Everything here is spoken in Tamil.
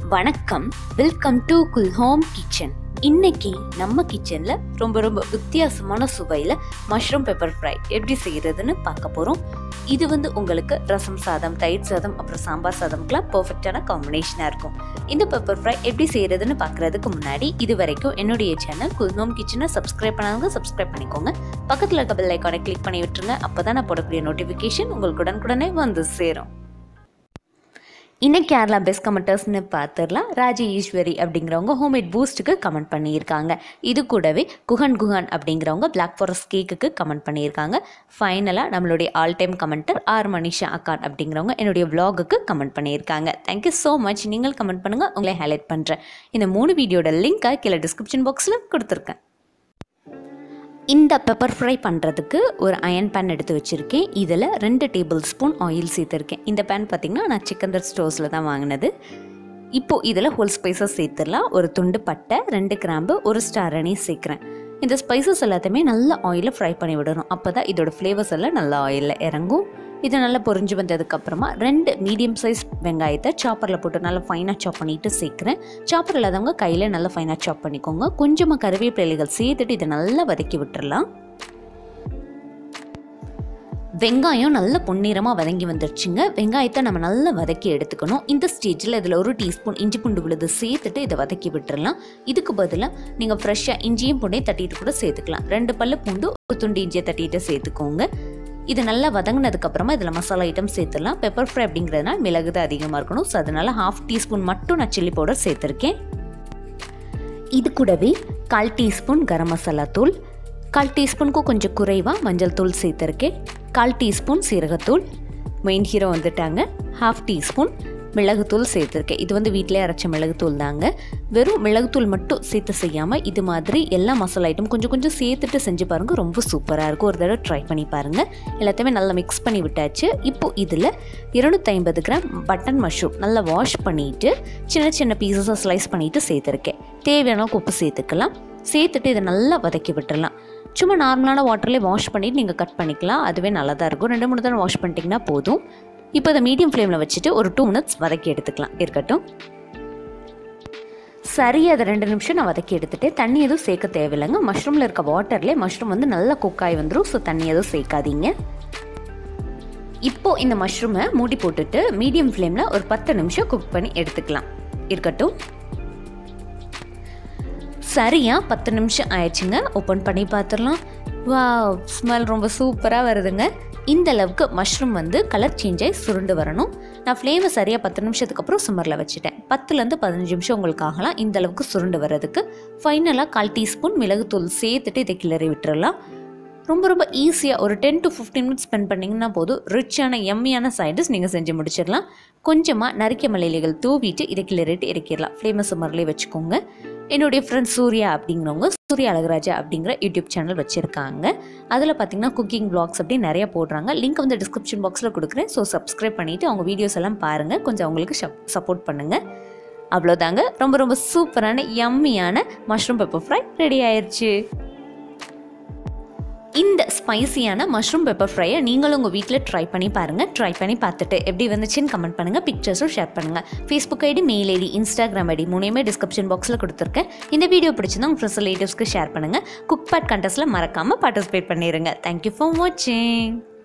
வணக்கம் வெல்கம் டு குல் ஹோம் கிச்சன் இன்னைக்கு நம்ம கிச்சனில் ரொம்ப ரொம்ப வித்தியாசமான சுவையில் மஷ்ரூம் பெப்பர் ஃப்ரை எப்படி செய்கிறதுன்னு பார்க்க போகிறோம் இது வந்து உங்களுக்கு ரசம் சாதம் தயிர் சாதம் அப்புறம் சாம்பார் சாதம்க்குலாம் பர்ஃபெக்டான காம்பினேஷனாக இருக்கும் இந்த பெப்பர் ஃப்ரை எப்படி செய்கிறதுன்னு பார்க்குறதுக்கு முன்னாடி இது வரைக்கும் என்னுடைய சேனல் குல் ஹோம் கிச்சனை சப்ஸ்கிரைப் பண்ணாதவங்க சப்ஸ்கிரைப் பண்ணிக்கோங்க பக்கத்தில் இருக்க பெல் ஐக்கானை கிளிக் பண்ணி விட்டுருங்க அப்போ தான் நான் போடக்கூடிய நோட்டிஃபிகேஷன் உங்களுக்கு உடனுக்குடனே வந்து சேரும் இன்னைக்கு கேரளா பெஸ்ட் கமெண்டர்ஸ்னு பார்த்துடலாம் ராஜி ஈஸ்வரி அப்படிங்கிறவங்க ஹோம்மேட் பூஸ்ட்டுக்கு கமெண்ட் பண்ணியிருக்காங்க இது கூடவே குஹன் குஹன் அப்படிங்கிறவங்க பிளாக் ஃபாரஸ்ட் கேக்குக்கு கமெண்ட் பண்ணியிருக்காங்க ஃபைனலாக நம்மளுடைய all time commenter R Manisha அக்கான் அப்படிங்கிறவங்க என்னுடைய vlog-க்கு கமெண்ட் பண்ணியிருக்காங்க தேங்க்யூ ஸோ மச் நீங்கள் கமெண்ட் பண்ணுங்கள் உங்களை ஹைலைட் பண்ணுறேன் இந்த மூணு வீடியோட லிங்க்கை கீழே டிஸ்கிரிப்ஷன் பாக்ஸில் கொடுத்துருக்கேன் இந்த பெப்பர் ஃப்ரை பண்ணுறதுக்கு ஒரு அயன் பேன் எடுத்து வச்சுருக்கேன் இதில் ரெண்டு டேபிள் ஸ்பூன் ஆயில் சேர்த்துருக்கேன் இந்த பேன் பார்த்திங்கன்னா நான் சிக்கந்தர் ஸ்டோர்ஸில் தான் வாங்கினது இப்போது இதில் ஹோல் ஸ்பைசஸ் சேர்த்துடலாம் ஒரு துண்டு பட்டை ரெண்டு கிராம்பு ஒரு ஸ்டார் அணி சேர்க்குறேன் இந்த ஸ்பைசஸ் எல்லாத்தையுமே நல்லா ஆயிலில் ஃப்ரை பண்ணி விடணும் அப்போ தான் இதோட ஃப்ளேவர்ஸ் எல்லாம் நல்லா ஆயிலில் இறங்கும் இது நல்லா பொரிஞ்சு வந்ததுக்கப்புறமா ரெண்டு மீடியம் சைஸ் வெங்காயத்தை சாப்பரில் போட்டு நல்லா ஃபைனாக சாப் பண்ணிட்டு சேர்க்குறேன் சாப்பர் இல்லாதவங்க கையில் நல்லா ஃபைனாக சாப் பண்ணிக்கோங்க கொஞ்சமாக கருவேப்பிலைகள் சேர்த்துட்டு இதை நல்லா வதக்கி விட்டுறலாம் வெங்காயம் நல்ல பொன்னிறமாக வதங்கி வந்துருச்சுங்க வெங்காயத்தை நம்ம நல்லா வதக்கி எடுத்துக்கணும் இந்த ஸ்டேஜில் இதில் ஒரு டீஸ்பூன் இஞ்சி பூண்டு விழுது சேர்த்துட்டு இதை வதக்கி விட்டுறலாம் இதுக்கு பதிலாக நீங்கள் ஃப்ரெஷ்ஷாக இஞ்சியும் பூண்டையும் தட்டிட்டு கூட சேர்த்துக்கலாம் ரெண்டு பல்லு பூண்டு ஒரு துண்டு இஞ்சியை தட்டிட்டு சேர்த்துக்கோங்க இது நல்லா வதங்கினதுக்கப்புறமா இதில் மசாலா ஐட்டம் சேர்த்துடலாம் பெப்பர் ஃப்ரை அப்படிங்கிறதுனால மிளகு தான் அதிகமாக இருக்கணும் ஸோ அதனால் ஹாஃப் டீஸ்பூன் மட்டும் நான் சில்லி பவுடர் சேர்த்துருக்கேன் இது கூடவே கால் டீஸ்பூன் கரம் மசாலா தூள் கால் டீஸ்பூனுக்கும் கொஞ்சம் குறைவாக மஞ்சள் தூள் சேர்த்துருக்கேன் கால் டீஸ்பூன் சீரகத்தூள் மெயின் ஹீரோ வந்துட்டாங்க ஹாஃப் டீஸ்பூன் மிளகுத்தூள் சேர்த்துருக்கேன் இது வந்து வீட்டிலே அரைச்ச மிளகுத்தூள் தாங்க வெறும் மிளகுத்தூள் மட்டும் சேர்த்து செய்யாமல் இது மாதிரி எல்லா மசாலா ஐட்டம் கொஞ்சம் கொஞ்சம் சேர்த்துட்டு செஞ்சு பாருங்கள் ரொம்ப சூப்பராக இருக்கும் ஒரு தடவை ட்ரை பண்ணி பாருங்கள் எல்லாத்தையுமே நல்லா மிக்ஸ் பண்ணி விட்டாச்சு இப்போ இதில் இருநூத்தி ஐம்பது கிராம் பட்டன் மஷ்ரூம் நல்லா வாஷ் பண்ணிவிட்டு சின்ன சின்ன பீசஸாக ஸ்லைஸ் பண்ணிவிட்டு சேர்த்துருக்கேன் தேவையான அளவுக்கு உப்பு சேர்த்துக்கலாம் சேர்த்துட்டு இதை நல்லா வதக்கி விட்டுறலாம் சும்மா நார்மலான வாட்டர்லேயே வாஷ் பண்ணிவிட்டு நீங்கள் கட் பண்ணிக்கலாம் அதுவே நல்லா தான் இருக்கும் ரெண்டு மூணு தடவை வாஷ் பண்ணிட்டீங்கன்னா போதும் இப்போ இதை மீடியம் ஃப்ளேமில் வச்சுட்டு ஒரு டூ மினிட்ஸ் வதக்கி எடுத்துக்கலாம் இருக்கட்டும் சரி அதை ரெண்டு நிமிஷம் நான் வதக்கி எடுத்துட்டு தண்ணி எதுவும் சேர்க்க தேவையில்லைங்க மஷ்ரூமில் இருக்க வாட்டர்லேயே மஷ்ரூம் வந்து நல்லா குக் ஆகி வந்துடும் ஸோ தண்ணி எதுவும் சேர்க்காதீங்க இப்போ இந்த மஷ்ரூமை மூடி போட்டுட்டு மீடியம் ஃப்ளேமில் ஒரு பத்து நிமிஷம் குக் பண்ணி எடுத்துக்கலாம் இருக்கட்டும் சரியா பத்து நிமிஷம் ஆயிடுச்சுங்க ஓப்பன் பண்ணி பார்த்துடலாம் வா ஸ்மெல் ரொம்ப சூப்பராக வருதுங்க இந்த அளவுக்கு மஷ்ரூம் வந்து கலர் சேஞ்ச் ஆகி சுருண்டு வரணும் நான் ஃப்ளேமை சரியாக பத்து நிமிஷத்துக்கு அப்புறம் சுமரில் வச்சுட்டேன் பத்துலேருந்து பதினஞ்சு நிமிஷம் உங்களுக்கு ஆகலாம் இந்த அளவுக்கு சுருண்டு வர்றதுக்கு ஃபைனலாக கால் டீஸ்பூன் மிளகுத்தூள் சேர்த்துட்டு இதை கிளறி விட்டுறலாம் ரொம்ப ரொம்ப ஈஸியாக ஒரு ten to fifteen minutes spend பண்ணிங்கன்னா போதும் ரிச்சான எம்மியான சைடிஸ் நீங்கள் செஞ்சு முடிச்சிடலாம் கொஞ்சமாக நறுக்கிய மலையிலைகள் தூவிட்டு இதை கிளறிட்டு இறக்கிடலாம் ஃப்ளேமை சுமர்லேயே வச்சுக்கோங்க என்னுடைய ஃப்ரெண்ட் சூர்யா அப்படிங்கிறவங்க சூர்யா அழகராஜா அப்படிங்கிற யூடியூப் சேனல் வச்சுருக்காங்க அதில் பார்த்தீங்கன்னா குக்கிங் பிளாக்ஸ் அப்படி நிறைய போடுறாங்க லிங்க் வந்து டிஸ்கிரிப்ஷன் பாக்ஸில் கொடுக்குறேன் ஸோ சப்ஸ்கிரைப் பண்ணிவிட்டு அவங்க வீடியோஸ் எல்லாம் பாருங்கள் கொஞ்சம் அவங்களுக்கு சப்போர்ட் பண்ணுங்கள் அவ்வளோதாங்க ரொம்ப ரொம்ப சூப்பரான யம்மியான மஷ்ரூம் பெப்பர் ஃப்ரை ரெடி ஆயிடுச்சு இந்த ஸ்பைசியான மஷ்ரூம் பெப்பர் ஃப்ரையை நீங்களும் உங்கள் வீட்டில் ட்ரை பண்ணி பாருங்கள் ட்ரை பண்ணி பார்த்துட்டு எப்படி வந்துச்சுன்னு கமெண்ட் பண்ணுங்கள் பிக்சர்ஸும் ஷேர் பண்ணுங்கள் Facebook ID mail ID Instagram ID மூணையுமே டிஸ்கிரிப்ஷன் பாக்ஸில் கொடுத்துருக்கேன் இந்த வீடியோ பிடிச்சிருந்தா உங்கள் ஃப்ரெண்ட்ஸ் ரிலேட்டிவ்ஸ்க்கு ஷேர் பண்ணுங்கள் குக் பேட் கண்டஸ்ட்டில் மறக்காமல் பார்ட்டிசிபேட் பண்ணிடுங்க தேங்க்யூ ஃபார் வாட்சிங்